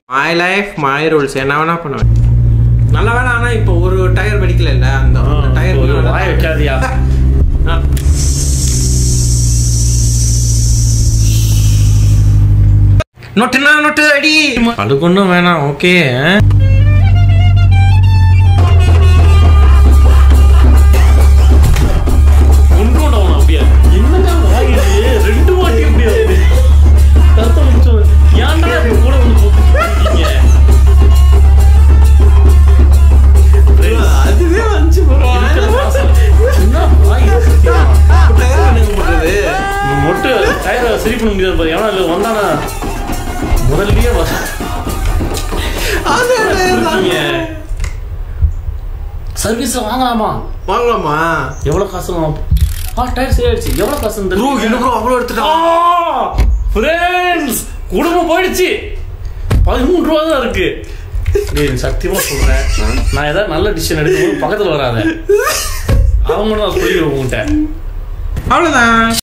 My life my rules என்ன வேணா பண்ணுவேன் நல்ல வேலை ஆனா இப்போ ஒரு டயர் வெடிக்கல இல்ல அந்த ஒரு டயர் வாய் வைக்காதியா நொட்டுனா நொட்டு அடி அழுகொன்னும் வேணாம் ஓகே ஒன்றும் டவுன் அப்படியே என்னடா வாய் இது? ரெண்டு வாட்டி எப்படி வருது கருத்தை முடிச்சு ஏன்டா இது கூட வந்து போட்டுருக்கீங்க அதுவே வந்துச்சு இருக்கிற வாசம். என்ன வாய் இது? டயர் எனக்கு போடுறது மொட்டு டயரை சரி பண்ண முடியாது பாரு எவனா இல்லை வந்தானா முதல்லயே வ- இருக்கீங்க சர்வீஸ் வாங்கலாமா வாங்கலாமா எவ்வளவு காசு வாங்க ஆ டயர் சரியாயிடுச்சு எவ்வளவு காசு ப்ரோ என்ன ப்ரோ அவ்வளோ எடுத்துட்டா ஃப்ரெண்ட்ஸ் குடும்பம் போயிடுச்சு பதிமூணு ரூபா தான் இருக்கு டேய் சத்தியமா சொல்றேன் நான் ஏதாவது நல்ல டிசிஷன் எடுக்கும்போது பக்கத்துல வராத அவங்க நான் சொல்லிடுவேன் உங்ககிட்ட அவ்வளோதான்